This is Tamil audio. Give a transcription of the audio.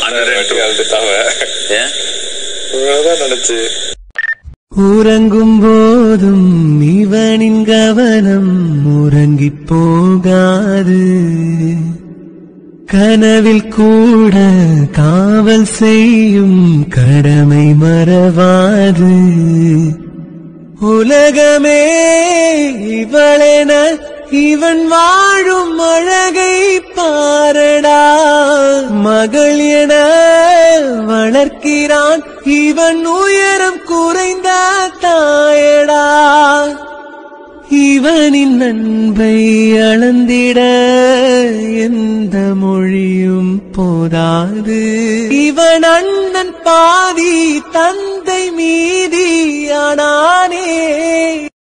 ஏன் நினைச்சு உறங்கும் போதும் இவனின் கவனம் உறங்கிப் போகாது கனவில் கூட காவல் செய்யும் கடமை மறவாது உலகமே இவளென இவன் வாழும் அழகை பாரடா மகள் என வளர்க்கிறான் இவன் உயரம் குறைந்த தாயடா இவனின் அன்பை அளந்திட எந்த மொழியும் போதாது இவன் அண்ணன் பாதி தந்தை மீதி ஆனானே